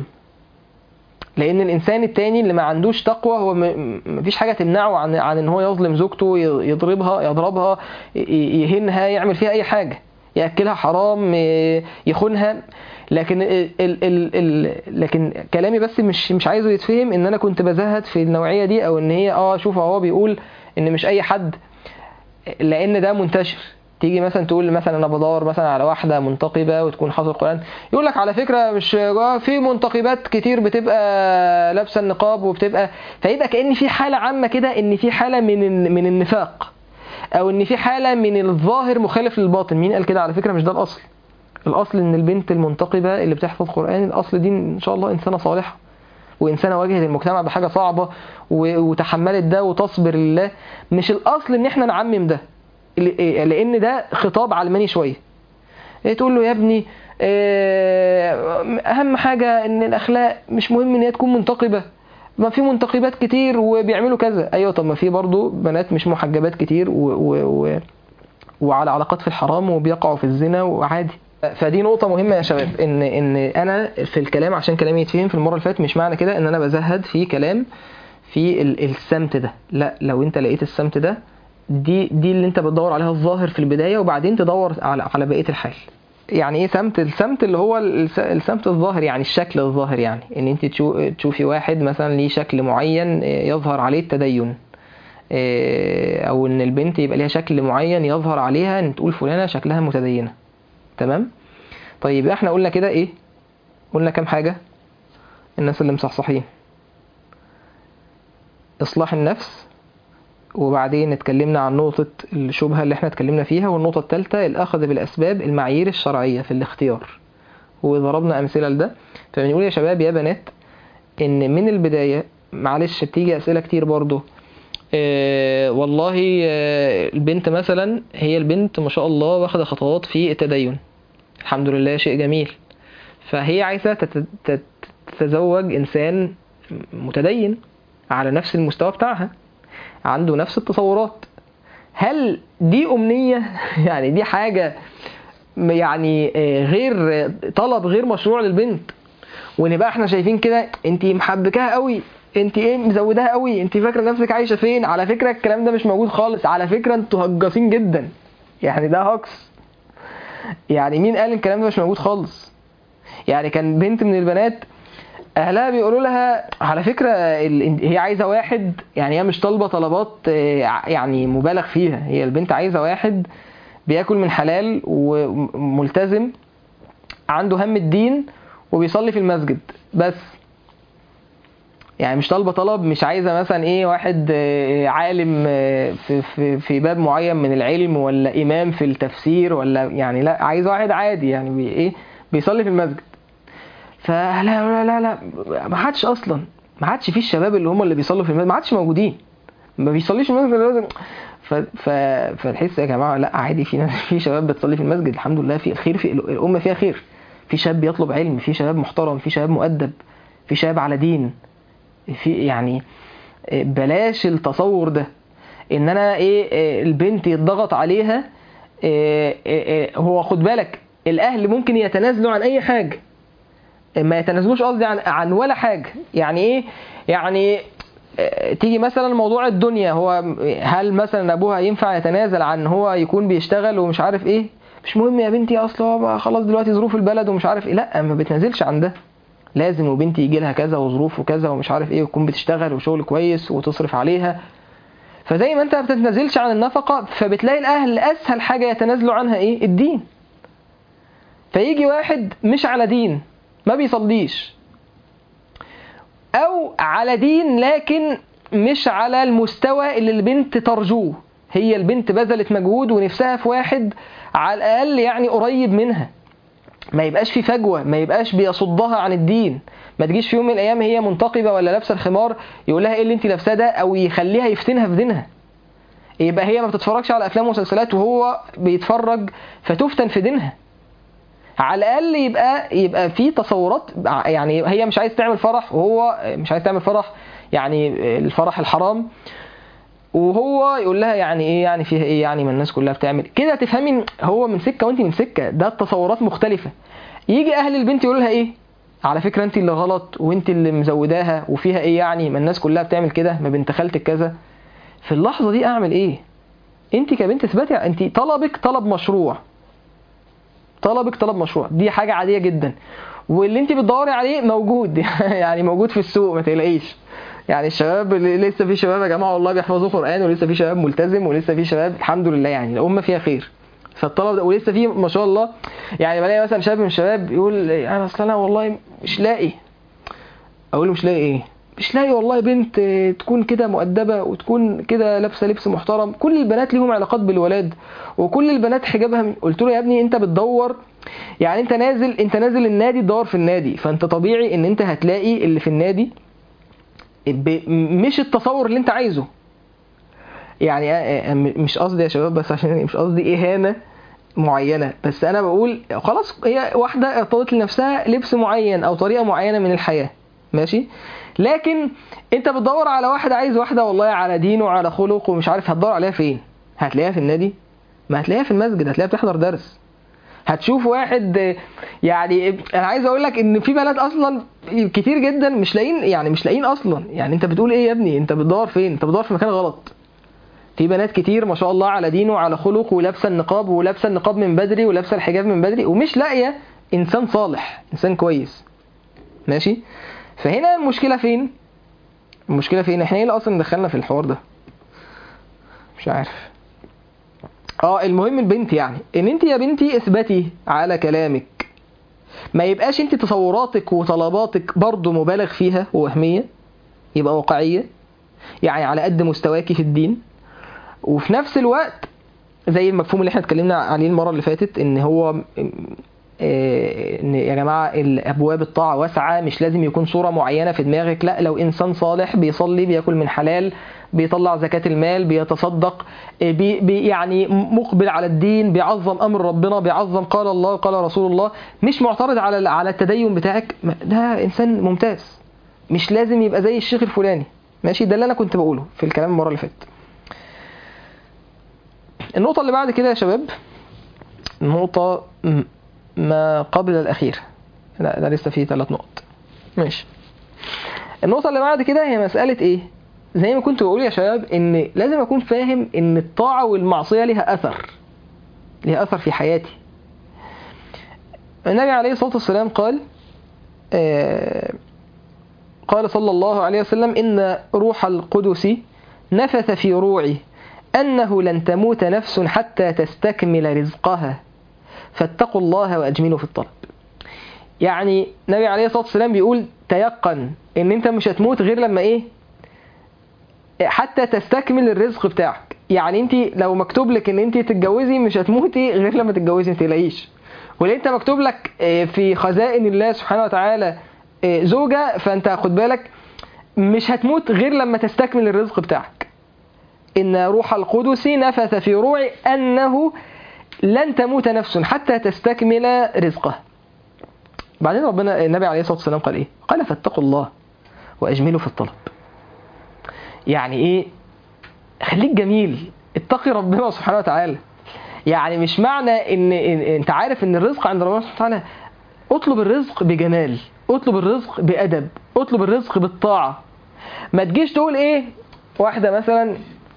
S1: لان الانسان التاني اللي ما عندوش تقوى هو م- مفيش حاجه تمنعه عن عن ان هو يظلم زوجته ي- يضربها يضربها ي- يهينها يعمل فيها اي حاجه ياكلها حرام ي- يخونها لكن ال ال ال ال لكن كلامي بس مش مش عايزه يتفهم ان انا كنت بزهد في النوعيه دي او ان هي اه شوف هو بيقول ان مش اي حد لان ده منتشر تيجي مثلا تقول مثلا انا بدور مثلا على واحده منتقبه وتكون حافظه القران يقول لك على فكره مش آه، في منتقبات كتير بتبقى لابسه النقاب وبتبقى فيبقى كان في حاله عامه كده ان في حاله من ال- من النفاق او ان في حاله من الظاهر مخالف للباطن مين قال كده على فكره مش ده الاصل الاصل ان البنت المنتقبه اللي بتحفظ قران الاصل دي ان شاء الله انسانه صالحه وانسانه واجهت المجتمع بحاجه صعبه و- وتحملت ده وتصبر لله مش الاصل ان احنا نعمم ده ل- لان ده خطاب علماني شويه إيه تقول له يا ابني آه، اهم حاجه ان الاخلاق مش مهم ان هي تكون منتقبه ما في منتقبات كتير وبيعملوا كذا ايوه طب ما في برضه بنات مش محجبات كتير و... و... و... وعلى علاقات في الحرام وبيقعوا في الزنا وعادي فدي نقطة مهمة يا شباب ان ان انا في الكلام عشان كلامي يتفهم في المرة اللي فاتت مش معنى كده ان انا بزهد في كلام في ال- السمت ده لا لو انت لقيت السمت ده دي دي اللي انت بتدور عليها الظاهر في البدايه وبعدين تدور على على بقيه الحال يعني ايه سمت السمت اللي هو الس- السمت الظاهر يعني الشكل الظاهر يعني ان انت تشو- تشوفي واحد مثلا ليه شكل معين إيه، يظهر عليه التدين إيه، او ان البنت يبقى ليها شكل معين يظهر عليها ان تقول فلانه شكلها متدينه تمام طيب احنا قلنا كده ايه قلنا كام حاجه الناس اللي مصحصحين اصلاح النفس وبعدين اتكلمنا عن نقطة الشبهة اللي احنا اتكلمنا فيها والنقطة الثالثة الأخذ بالأسباب المعايير الشرعية في الاختيار وضربنا أمثلة لده فبنقول يا شباب يا بنات إن من البداية معلش بتيجي أسئلة كتير برضو اه والله اه البنت مثلا هي البنت ما شاء الله واخدة خطوات في التدين الحمد لله شيء جميل فهي عايزة تت- تت- تتزوج إنسان متدين على نفس المستوى بتاعها عنده نفس التصورات هل دي أمنية يعني دي حاجة م- يعني آه، غير آه، طلب غير مشروع للبنت ونبقى احنا شايفين كده انت محبكاها قوي انت ايه مزوداها قوي انت فاكره نفسك عايشه فين على فكره الكلام ده مش موجود خالص على فكره انتوا هجاصين جدا يعني ده هوكس يعني مين قال الكلام ده مش موجود خالص يعني كان بنت من البنات اهلها بيقولوا لها على فكره ال- هي عايزه واحد يعني هي مش طالبه طلبات آه، يعني مبالغ فيها هي البنت عايزه واحد بياكل من حلال وملتزم عنده هم الدين وبيصلي في المسجد بس يعني مش طالبه طلب مش عايزه مثلا ايه واحد آه، عالم آه، في في في باب معين من العلم ولا امام في التفسير ولا يعني لا عايزه واحد عادي يعني بي ايه بيصلي في المسجد فلا لا لا لا ما حدش اصلا ما حدش في الشباب اللي هم اللي بيصلوا في المسجد ما عادش موجودين ما بيصليش في المسجد لازم ف... ف... فتحس يا جماعه لا عادي في ناس في شباب بتصلي في المسجد الحمد لله في الخير في الامه فيها خير في شاب بيطلب علم في شباب محترم في شباب مؤدب في شباب على دين في يعني بلاش التصور ده ان انا ايه البنت يتضغط عليها إيه إيه هو خد بالك الاهل ممكن يتنازلوا عن اي حاجه ما يتنازلوش قصدي عن عن ولا حاجه يعني ايه يعني آه، تيجي مثلا موضوع الدنيا هو هل مثلا ابوها ينفع يتنازل عن هو يكون بيشتغل ومش عارف ايه مش مهم يا بنتي اصلا هو بقى خلاص دلوقتي ظروف البلد ومش عارف ايه لا ما بتنازلش عن ده لازم وبنتي يجي لها كذا وظروف وكذا ومش عارف ايه وتكون بتشتغل وشغل كويس وتصرف عليها فزي ما انت ما بتتنازلش عن النفقه فبتلاقي الاهل اسهل حاجه يتنازلوا عنها ايه الدين فيجي واحد مش على دين ما بيصليش او على دين لكن مش على المستوى اللي البنت ترجوه هي البنت بذلت مجهود ونفسها في واحد على الاقل يعني قريب منها ما يبقاش في فجوه ما يبقاش بيصدها عن الدين ما تجيش في يوم من الايام هي منتقبه ولا لابسه الخمار يقول لها ايه اللي انت لابساه ده او يخليها يفتنها في دينها يبقى هي ما بتتفرجش على افلام ومسلسلات وهو بيتفرج فتفتن في دينها على الاقل يبقى يبقى في تصورات يعني هي مش عايز تعمل فرح وهو مش عايز تعمل فرح يعني الفرح الحرام وهو يقول لها يعني ايه يعني فيها ايه يعني ما الناس كلها بتعمل كده تفهمي هو من سكه وانت من سكه ده التصورات مختلفه يجي اهل البنت يقول لها ايه على فكره انت اللي غلط وانت اللي مزوداها وفيها ايه يعني ما الناس كلها بتعمل كده ما بنت خالتك كذا في اللحظه دي اعمل ايه انت كبنت اثبتي انت طلبك طلب مشروع طلبك طلب مشروع دي حاجه عاديه جدا واللي انت بتدوري عليه موجود يعني موجود في السوق ما تقلقيش يعني الشباب اللي لسه في شباب يا جماعه والله بيحفظوا قران ولسه في شباب ملتزم ولسه في شباب الحمد لله يعني الامه فيها خير فالطلب ده ولسه في ما شاء الله يعني بلاقي مثلا شاب من الشباب يقول انا اصل انا والله مش لاقي اقول له مش لاقي ايه مش لاقي والله بنت تكون كده مؤدبه وتكون كده لابسه لبس محترم كل البنات ليهم علاقات بالولاد وكل البنات حجابها قلت له يا ابني انت بتدور يعني انت نازل انت نازل النادي تدور في النادي فانت طبيعي ان انت هتلاقي اللي في النادي ب- مش التصور اللي انت عايزه يعني آه، آه، مش قصدي يا شباب بس عشان مش قصدي اهانه معينه بس انا بقول خلاص هي واحده ارتضت لنفسها لبس معين او طريقه معينه من الحياه ماشي لكن انت بتدور على واحد عايز واحده والله على دين وعلى خلق ومش عارف هتدور عليها فين هتلاقيها في النادي ما هتلاقيها في المسجد هتلاقيها بتحضر درس هتشوف واحد آه، يعني انا عايز اقول لك ان في بنات اصلا كتير جدا مش لاقيين يعني مش لاقيين اصلا يعني انت بتقول ايه يا ابني انت بتدور فين انت بتدور في مكان غلط في بنات كتير ما شاء الله على دين وعلى خلق ولابسه النقاب ولابسه النقاب من بدري ولابسه الحجاب من بدري ومش لاقيه انسان صالح انسان كويس ماشي فهنا المشكله فين المشكله فين احنا ايه اللي اصلا دخلنا في الحوار ده مش عارف اه المهم البنت يعني ان انت يا بنتي اثبتي على كلامك ما يبقاش انت تصوراتك وطلباتك برضو مبالغ فيها ووهميه يبقى واقعيه يعني على قد مستواكي في الدين وفي نفس الوقت زي المفهوم اللي احنا اتكلمنا عليه المره اللي فاتت ان هو آه، ان يا جماعه الابواب الطاعه واسعه مش لازم يكون صوره معينه في دماغك لا لو انسان صالح بيصلي بياكل من حلال بيطلع زكاه المال بيتصدق آه، بي بي يعني مقبل على الدين بيعظم امر ربنا بيعظم قال الله قال رسول الله مش معترض على على التدين بتاعك ما- ده انسان ممتاز مش لازم يبقى زي الشيخ الفلاني ماشي ده اللي انا كنت بقوله في الكلام المره اللي فاتت النقطه اللي بعد كده يا شباب نقطه م- ما قبل الأخير لا ده لسه فيه ثلاث نقط ماشي النقطة اللي بعد كده هي مسألة إيه؟ زي ما كنت بقول يا شباب إن لازم أكون فاهم إن الطاعة والمعصية لها أثر لها أثر في حياتي النبي عليه الصلاة والسلام قال آه قال صلى الله عليه وسلم إن روح القدس نفث في روعي أنه لن تموت نفس حتى تستكمل رزقها فاتقوا الله واجملوا في الطلب يعني النبي عليه الصلاه والسلام بيقول تيقن ان انت مش هتموت غير لما ايه حتى تستكمل الرزق بتاعك يعني انت لو مكتوب لك ان انت تتجوزي مش هتموتي غير لما تتجوزي ما تقلقيش ولو انت مكتوب لك آه، في خزائن الله سبحانه وتعالى آه، زوجة فانت خد بالك مش هتموت غير لما تستكمل الرزق بتاعك إن روح القدس نفث في روعي أنه لن تموت نفس حتى تستكمل رزقها بعدين ربنا النبي عليه الصلاة والسلام قال إيه قال فاتقوا الله وأجملوا في الطلب يعني إيه خليك جميل اتقي ربنا سبحانه وتعالى يعني مش معنى ان, إن انت عارف ان الرزق عند ربنا سبحانه وتعالى اطلب الرزق بجمال اطلب الرزق بأدب اطلب الرزق بالطاعة ما تجيش تقول ايه واحدة مثلا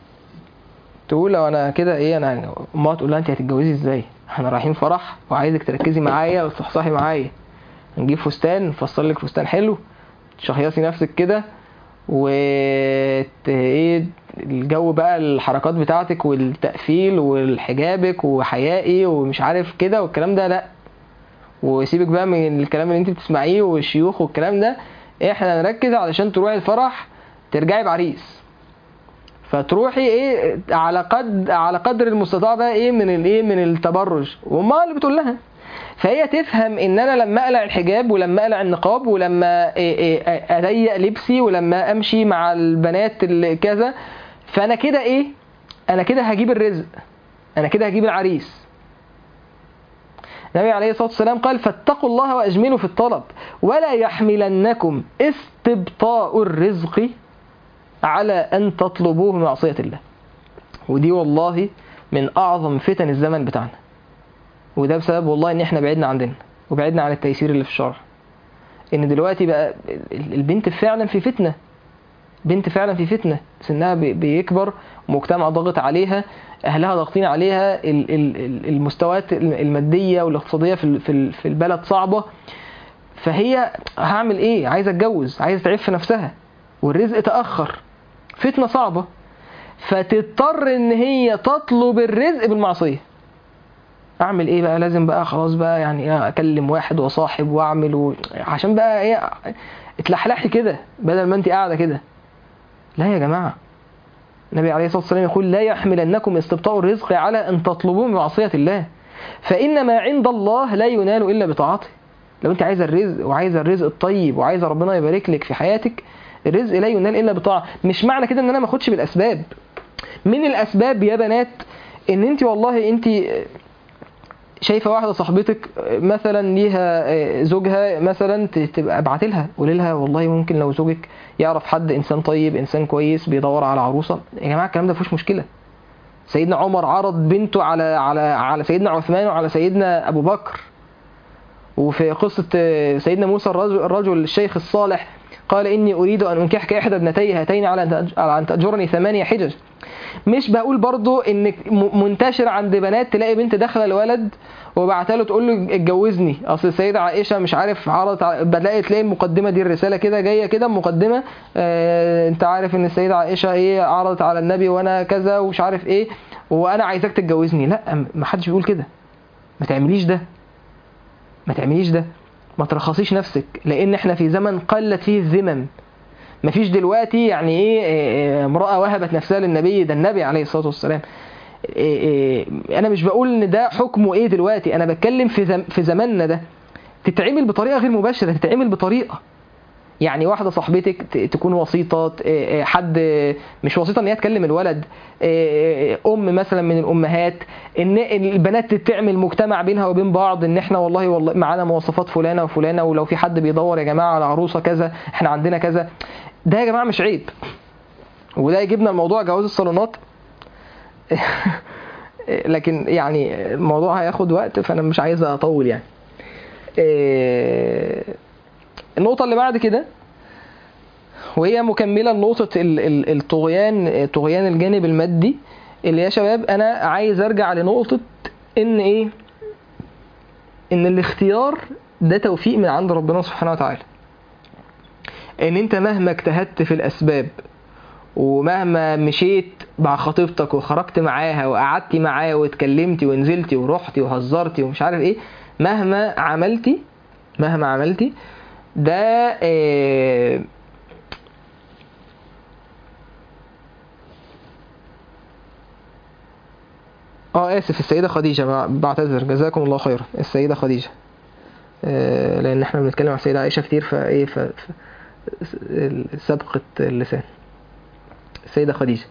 S1: تقول لو انا كده ايه انا امها تقول لها انت هتتجوزي ازاي احنا رايحين فرح وعايزك تركزي معايا وتصحصحي معايا نجيب فستان نفصل لك فستان حلو تشخيصي نفسك كده و ت- ايه الجو بقى الحركات بتاعتك والتقفيل والحجابك وحيائي ومش عارف كده والكلام ده لا وسيبك بقى من الكلام اللي انت بتسمعيه والشيوخ والكلام ده احنا نركز علشان تروحي الفرح ترجعي بعريس فتروحي ايه على قد على قدر المستطاع بقى ايه من الايه من التبرج وما اللي بتقول لها فهي تفهم ان انا لما اقلع الحجاب ولما اقلع النقاب ولما إيه إيه اضيق لبسي ولما امشي مع البنات اللي كذا فانا كده ايه انا كده هجيب الرزق انا كده هجيب العريس النبي عليه الصلاة والسلام قال فاتقوا الله وأجملوا في الطلب ولا يحملنكم استبطاء الرزق على أن تطلبوه بمعصية الله ودي والله من أعظم فتن الزمن بتاعنا وده بسبب والله إن إحنا بعدنا عن ديننا وبعدنا عن التيسير اللي في الشرع إن دلوقتي بقى البنت فعلا في فتنة بنت فعلا في فتنة سنها بي- بيكبر مجتمع ضاغط عليها أهلها ضاغطين عليها ال- ال- ال- المستويات المادية والاقتصادية في ال- في ال- في البلد صعبة فهي هعمل إيه عايزة أتجوز عايزة تعف نفسها والرزق تأخر فتنة صعبة فتضطر ان هي تطلب الرزق بالمعصية اعمل ايه بقى لازم بقى خلاص بقى يعني إيه اكلم واحد واصاحب واعمل و... عشان بقى ايه اتلحلحي كده بدل ما انت قاعدة كده لا يا جماعة النبي عليه الصلاة والسلام يقول لا يحملنكم استبطاء الرزق على ان تطلبوه بمعصية الله فإن ما عند الله لا ينال إلا بطاعته لو انت عايزه الرزق وعايزه الرزق الطيب وعايزه ربنا يبارك لك في حياتك الرزق لا ينال الا بطاعه مش معنى كده ان انا ما اخدش بالاسباب من الاسباب يا بنات ان انت والله انت شايفه واحده صاحبتك مثلا ليها زوجها مثلا ت- تبقى ابعت لها قولي لها والله ممكن لو زوجك يعرف حد انسان طيب انسان كويس بيدور على عروسه يا جماعه الكلام ده مفيش مشكله سيدنا عمر عرض بنته على على على سيدنا عثمان وعلى سيدنا ابو بكر وفي قصة سيدنا موسى الرجل, الرجل الشيخ الصالح قال إني أريد أن أنكحك إحدى ابنتي هاتين على أن تأج- على أن تأجرني ثمانية حجج مش بقول برضو ان م- منتشر عند بنات تلاقي بنت داخله الولد وبعتها له تقول له اتجوزني اصل السيده عائشه مش عارف عرضت ع- بلاقي تلاقي المقدمه دي الرساله كده جايه كده مقدمه آه انت عارف ان السيده عائشه ايه عرضت على النبي وانا كذا ومش عارف ايه وانا عايزاك تتجوزني لا م- ما حدش بيقول كده ما تعمليش ده ما تعمليش ده ما ترخصيش نفسك لان احنا في زمن قلت فيه الذمم مفيش دلوقتي يعني ايه إيه، امرأة وهبت نفسها للنبي ده النبي عليه الصلاة والسلام إيه، إيه، انا مش بقول ان ده حكمه ايه دلوقتي انا بتكلم في زم في زماننا ده تتعمل بطريقة غير مباشرة تتعمل بطريقة يعني واحدة صاحبتك ت- تكون وسيطة ت- إيه، حد مش وسيطة ان هي تكلم الولد إيه، ام مثلا من الامهات ان البنات تعمل مجتمع بينها وبين بعض ان احنا والله والله معانا مواصفات فلانة وفلانة ولو في حد بيدور يا جماعة على عروسة كذا احنا عندنا كذا ده يا جماعة مش عيب وده يجيبنا الموضوع جواز الصالونات لكن يعني الموضوع هياخد وقت فانا مش عايز اطول يعني إيه، النقطة اللي بعد كده وهي مكملة لنقطة ال- ال- الطغيان طغيان الجانب المادي اللي يا شباب انا عايز ارجع لنقطة ان ايه ان الاختيار ده توفيق من عند ربنا سبحانه وتعالى ان انت مهما اجتهدت في الاسباب ومهما مشيت مع خطيبتك وخرجت معاها وقعدتي معاها واتكلمتي ونزلتي ورحتي وهزرتي ومش عارف ايه مهما عملتي مهما عملتي ده آه، اه اسف السيدة خديجة بع- بعتذر جزاكم الله خيرا السيدة خديجة آه، لان احنا بنتكلم عن السيدة عائشة كتير فايه ف... ف... سبقة اللسان السيدة خديجة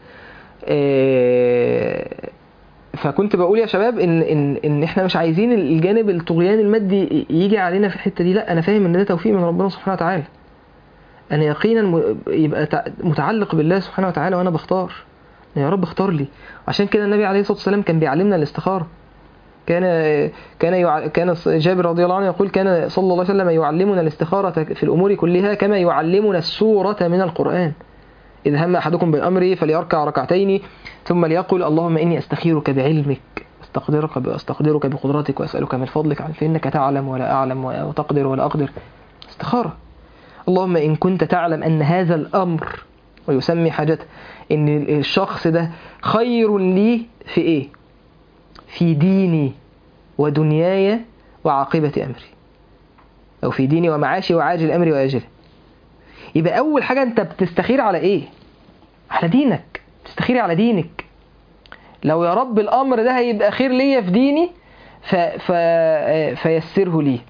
S1: آه، فكنت بقول يا شباب ان ان ان احنا مش عايزين الجانب الطغيان المادي يجي علينا في الحته دي لا انا فاهم ان ده توفيق من ربنا سبحانه وتعالى انا يقينا م- يبقى تع- متعلق بالله سبحانه وتعالى وانا بختار يا رب اختار لي عشان كده النبي عليه الصلاه والسلام كان بيعلمنا الاستخاره كان كان يع... كان جابر رضي الله عنه يقول كان صلى الله عليه وسلم يعلمنا الاستخاره في الامور كلها كما يعلمنا السوره من القران إذا هم أحدكم بأمري فليركع ركعتين ثم ليقل اللهم إني أستخيرك بعلمك أستقدرك أستقدرك بقدرتك وأسألك من فضلك فإنك تعلم ولا أعلم وتقدر ولا أقدر استخارة اللهم إن كنت تعلم أن هذا الأمر ويسمي حاجته إن الشخص ده خير لي في إيه في ديني ودنياي وعاقبة أمري أو في ديني ومعاشي وعاجل أمري وآجله يبقى اول حاجه انت بتستخير على ايه على دينك تستخيري على دينك لو يا رب الامر ده هيبقى خير ليا في ديني ف... ف... فيسره لي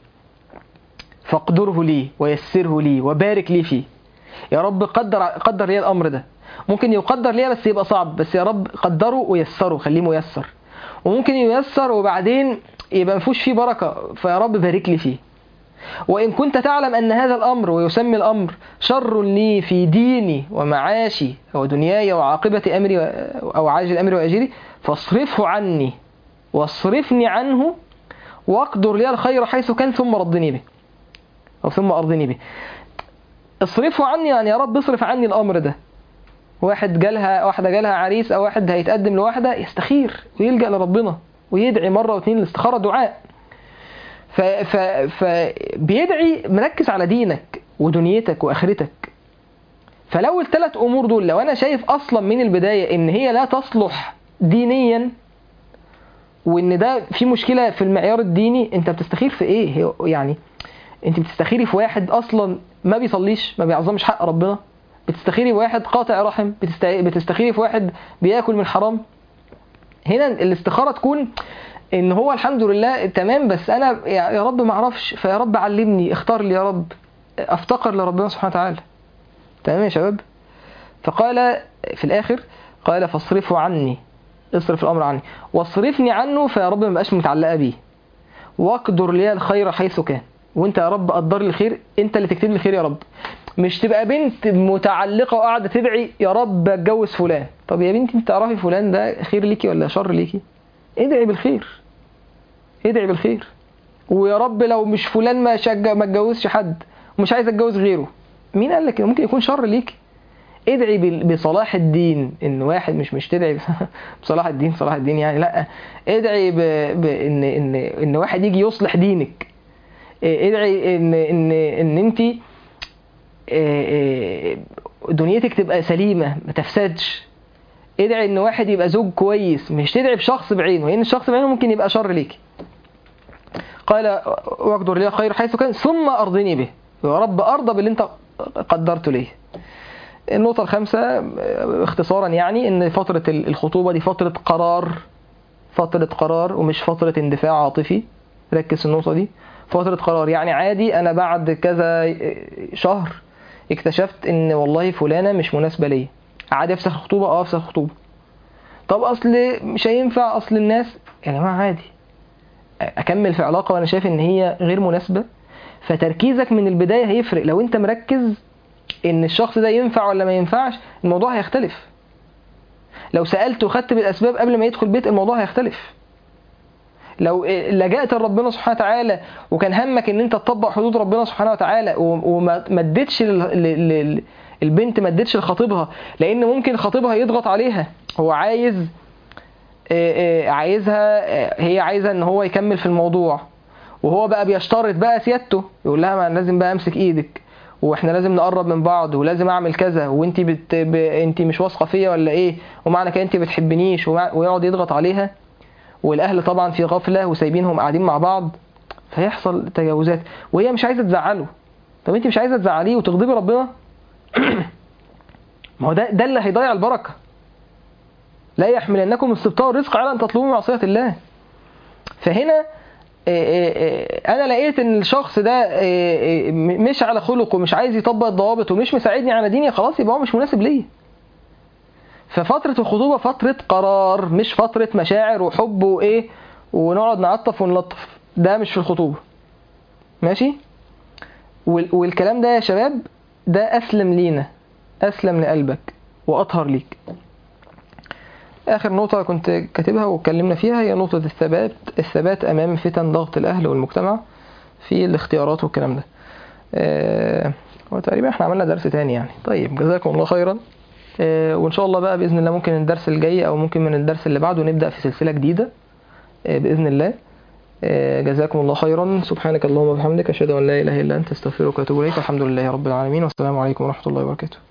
S1: فاقدره لي ويسره لي وبارك لي فيه يا رب قدر قدر لي الامر ده ممكن يقدر لي بس يبقى صعب بس يا رب قدره ويسره خليه ميسر وممكن ييسر وبعدين يبقى مفيهوش فيه بركه فيا رب بارك لي فيه وإن كنت تعلم أن هذا الأمر ويسمي الأمر شر لي في ديني ومعاشي ودنياي وعاقبة أمري أو عاجل أمري وأجري فاصرفه عني واصرفني عنه واقدر لي الخير حيث كان ثم ردني به أو ثم أرضني به اصرفه عني يعني يا رب اصرف عني الأمر ده واحد جالها واحدة جالها عريس أو واحد هيتقدم لواحدة يستخير ويلجأ لربنا ويدعي مرة واثنين الاستخارة دعاء ف... ف... فبيدعي مركز على دينك ودنيتك واخرتك فلو الثلاث امور دول لو انا شايف اصلا من البدايه ان هي لا تصلح دينيا وان ده في مشكله في المعيار الديني انت بتستخير في ايه هي- يعني انت بتستخيري في واحد اصلا ما بيصليش ما بيعظمش حق ربنا بتستخيري في واحد قاطع رحم بتست... بتستخيري في واحد بياكل من حرام هنا الاستخاره تكون ان هو الحمد لله تمام بس انا يا يا رب ما اعرفش فيا رب علمني اختار لي يا رب افتقر لربنا سبحانه وتعالى تمام يا شباب فقال في الاخر قال فاصرفه عني اصرف الامر عني واصرفني عنه فيا رب ما بقاش متعلقه بيه واقدر لي الخير حيث كان وانت يا رب قدر لي الخير انت اللي تكتب لي الخير يا رب مش تبقى بنت متعلقه وقاعده تدعي يا رب اتجوز فلان طب يا بنتي انت تعرفي فلان ده خير ليكي ولا شر ليكي ادعي بالخير ادعي بالخير ويا رب لو مش فلان ما شجع ما اتجوزش حد ومش عايز اتجوز غيره مين قال لك إنه ممكن يكون شر ليك ادعي بال- بصلاح الدين ان واحد مش مش تدعي بصلاح الدين صلاح الدين يعني لا ادعي ب... بان ان ان واحد يجي يصلح دينك إيه، ادعي ان ان ان انت دنيتك تبقى سليمه ما تفسدش ادعي ان واحد يبقى زوج كويس مش تدعي بشخص بعينه لان الشخص بعينه ممكن يبقى شر ليك قال واقدر لي خير حيث كان ثم ارضني به يا رب ارضى باللي انت قدرته ليه النقطة الخامسة آه، اختصارا يعني ان فترة ال- الخطوبة دي فترة قرار فترة قرار ومش فترة اندفاع عاطفي ركز في النقطة دي فترة قرار يعني عادي انا بعد كذا آه، شهر اكتشفت ان والله فلانة مش مناسبة ليا عادي افسخ الخطوبة اه افسخ الخطوبة طب اصل مش هينفع اصل الناس يا جماعة عادي اكمل في علاقة وانا شايف ان هي غير مناسبة فتركيزك من البداية هيفرق لو انت مركز ان الشخص ده ينفع ولا ما ينفعش الموضوع هيختلف لو سألت وخدت بالأسباب قبل ما يدخل البيت الموضوع هيختلف لو لجأت لربنا سبحانه وتعالى وكان همك ان انت تطبق حدود ربنا سبحانه وتعالى و- وما ما اديتش لل- لل- لل- البنت ما اديتش لخطيبها لان ممكن خطيبها يضغط عليها هو عايز آه، آه، عايزها آه، هي عايزه ان هو يكمل في الموضوع وهو بقى بيشترط بقى سيادته يقول لها ما أنا لازم بقى امسك ايدك واحنا لازم نقرب من بعض ولازم اعمل كذا وانت بت... ب... انت مش واثقه فيا ولا ايه ومعنى كده انت بتحبنيش ومع... ويقعد يضغط عليها والاهل طبعا في غفله وسايبينهم قاعدين مع بعض فيحصل تجاوزات وهي مش عايزه تزعله طب انت مش عايزه تزعليه وتغضبي ربنا ما هو ده ده اللي هيضيع البركه لا يحملنكم استبطاء الرزق على ان تطلبوا معصيه الله فهنا آه، آه، آه، انا لقيت ان الشخص ده آه، آه، م- مش على خلق ومش عايز يطبق الضوابط ومش مساعدني على ديني خلاص يبقى هو مش مناسب ليا ففترة الخطوبة فترة قرار مش فترة مشاعر وحب وايه ونقعد نعطف ونلطف ده مش في الخطوبة ماشي وال- والكلام ده يا شباب ده اسلم لينا اسلم لقلبك واطهر ليك آخر نقطة كنت كاتبها واتكلمنا فيها هي نقطة الثبات الثبات أمام فتن ضغط الأهل والمجتمع في الاختيارات والكلام ده آه، وتقريبا احنا عملنا درس تاني يعني طيب جزاكم الله خيرا آه، وإن شاء الله بقى بإذن الله ممكن الدرس الجاي أو ممكن من الدرس اللي بعده نبدأ في سلسلة جديدة آه، بإذن الله آه، جزاكم الله خيرا سبحانك اللهم وبحمدك أشهد أن لا إله إلا أنت أستغفرك وأتوب إليك الحمد لله رب العالمين والسلام عليكم ورحمة الله وبركاته